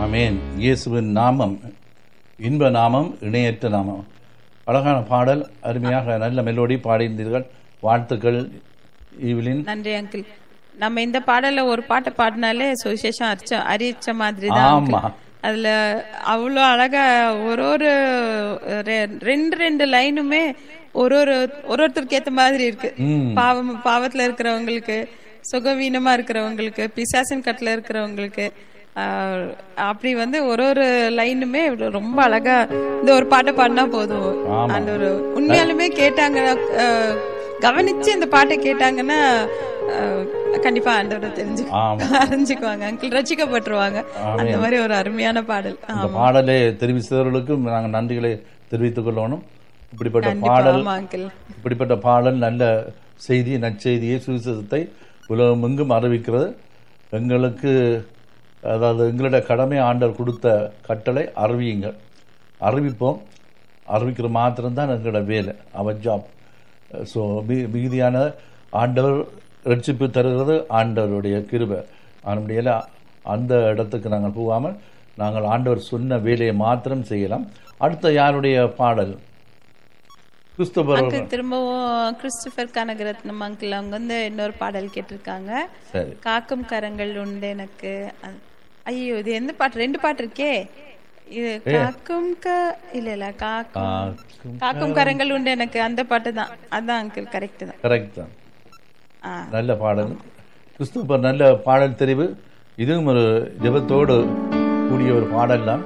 ஆமேன் இயேசுவின் நாமம் இன்ப நாமம் இணையற்ற நாமம் அழகான பாடல் அருமையாக நல்ல மெலோடி பாடியிருந்தீர்கள் வாழ்த்துக்கள் ஈவிலின் நன்றி அங்கிள் நம்ம இந்த பாடல்ல ஒரு பாட்டை பாடினாலே சுவிசேஷம் அரிச்ச அரிச்ச மாதிரி தான் uncle. ஆமா. அதுல அவ்வளோ அழகா ஒரு ஒரு ரெ- ரெண்டு ரெண்டு லைனுமே ஒரு ஒரு ஒரு ஒருத்தருக்கு ஏத்த மாதிரி இருக்கு பாவம் பாவத்துல இருக்கிறவங்களுக்கு சுகவீனமா இருக்கிறவங்களுக்கு பிசாசின் கட்டுல இருக்கிறவங்களுக்கு ஆஹ், அப்படி வந்து ஒரு ஒரு லைனுமே ரொம்ப அழகா இந்த ஒரு பாட்டை பாடினா போதும் அந்த ஒரு உண்மையாலுமே கேட்டாங்கன்னா ஆஹ், கவனிச்சு இந்த பாட்டை கேட்டாங்கன்னா ஆஹ், கண்டிப்பா ஆண்டவரை தெரிஞ்சு ஆமா. அறிஞ்சுக்குவாங்க அங்கிள் ரசிக்கப்பட்டுருவாங்க அந்த மாதிரி ஒரு அருமையான பாடல் இந்த பாடலை தெரிவித்தவர்களுக்கும் நாங்கள் நன்றிகளை தெரிவித்துக் கொள்ளணும் இப்படிப்பட்ட கண்டிப்பா பாடல் ஆமா அங்கிள் இப்படிப்பட்ட பாடல் நல்ல செய்தி நற்செய்தியை சுவிசேஷத்தை உலகமெங்கும் அறிவிக்கிறது எங்களுக்கு அதாவது எங்களுடைய கடமை ஆண்டவர் கொடுத்த கட்டளை அறிவியுங்கள் அறிவிப்போம் அறிவிக்கிற மாத்திரம்தான் எங்களோட வேலை அவர் ஜாப் ஸோ மிகுதியான ஆண்டவர் ரட்சிப்பு தருகிறது ஆண்டவருடைய கிருபை அதனுடைய அந்த இடத்துக்கு நாங்கள் போகாமல் நாங்கள் ஆண்டவர் சொன்ன வேலையை மாத்திரம் செய்யலாம் அடுத்த யாருடைய பாடல் கிறிஸ்துவர் அங்கிள் திரும்பவும் கிறிஸ்டபர் கனகரத்னம் அங்கிள் அவங்க வந்து இன்னொரு பாடல் கேட்டிருக்காங்க சரி காக்கும் கரங்கள் உண்டு எனக்கு அ- ஐயோ இது எந்த பாட்டு ரெண்டு பாட்டு இருக்கே இது காக்கும் க இல்ல இல்ல காக்கும் காக்கும் காக்கும் கரங்கள் உண்டு எனக்கு அந்த பாட்டு தான் அதான் அங்கிள் கரெக்ட் தான் கரெக்ட் தான் ஆ. நல்ல பாடல் கிறிஸ்துவர் நல்ல பாடல் தெரிவு இதுவும் ஒரு ஜெபத்தோடு கூடிய ஒரு பாடல் தான்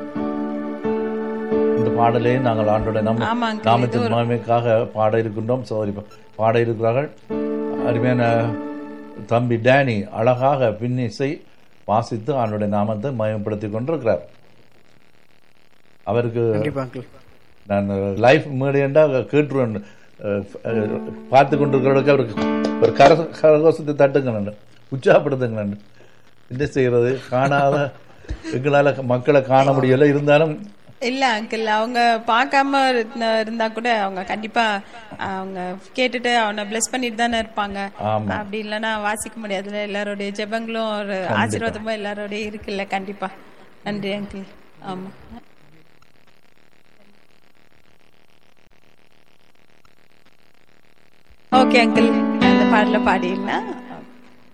இந்த பாடலை நாங்கள் ஆண்டோட நம்ம ஆமா uncle. நாமத்தின் மகிமைக்காக பாட இருக்கின்றோம் சோதரி பாட இருக்கிறார்கள் அருமையான தம்பி டேனி அழகாக பின்னிசை வாசித்து ஆண்டோட நாமத்தை மயப்படுத்தி கொண்டிருக்கிறார் அவருக்கு கண்டிப்பா அங்கிள் நான் லைஃப் மேடையண்டா கேட்டுருவேன் அஹ், அஹ், பார்த்து கொண்டிருக்கிறவர்களுக்கு அவருக்கு ஒரு கர கரகோசத்தை தட்டுங்க உற்சாகப்படுத்துங்க என்ன செய்யறது காணாத எங்களால மக்களை காண முடியல இருந்தாலும் இல்ல அங்கிள் அவங்க பார்க்காம இருந்த- இருந்தா கூட அவங்க கண்டிப்பா அவங்க கேட்டுட்டு அவனை பிளஸ் பண்ணிட்டு தானே இருப்பாங்க ஆமா. அப்படி இல்லைன்னா வாசிக்க முடியாதுல்ல எல்லாருடைய ஜெபங்களும் ஒரு ஆசீர்வாதமும் எல்லாரோடய இருக்குல்ல கண்டிப்பா நன்றி அங்கிள் ஆமா ஓகே அங்கிள் அந்த பாடல பாடிடலாம்